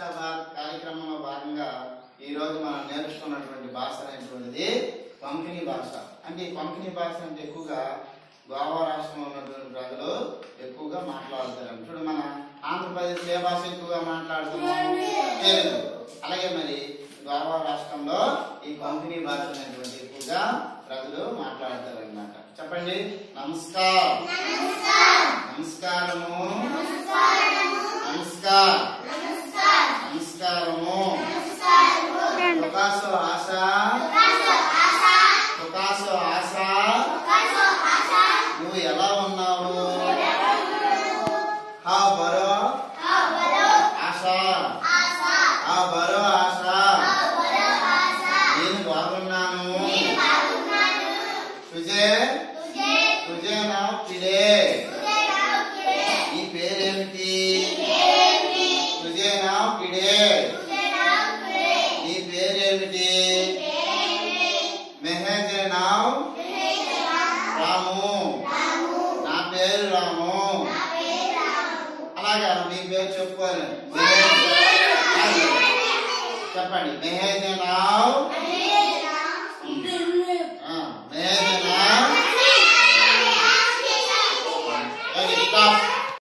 భారత్ కార్యక్రమంలో భాగంగా ఈ రోజు మనం నేర్చుకున్నటువంటి భాష అనేటువంటిది పంపిణీ భాష అంటే ఈ పంపిణీ భాష అంటే ఎక్కువగా గోవా రాష్ట్రంలో ఉన్నటువంటి ప్రజలు ఎక్కువగా మాట్లాడతారు చూడు మన ఆంధ్రప్రదేశ్ ఏ భాష ఎక్కువగా మాట్లాడుతున్నాం తెలుగు అలాగే మరి గోవా రాష్ట్రంలో ఈ పంపిణీ భాష అనేటువంటి ఎక్కువగా ప్రజలు మాట్లాడతారు అన్నమాట చెప్పండి నమస్కారం నమస్కారము నమస్కారం నమస్కారము ప్రకాశ ఆశ ప్రకాశ ఆశ నువ్వు ఎలా ఉన్నావు హా బరో ఆశ హా బరో ఆశ నేను బాగున్నాను తుజే తుజే నా పిడే నీ పేరేమిటి తుజే నా పిడే నీ పేరేమిటి మెహజే నావ్ రాము నా పేరు రాము అలాగే మీ పేరు చెప్పుకోవాలి చెప్పండి మెహజే నావ్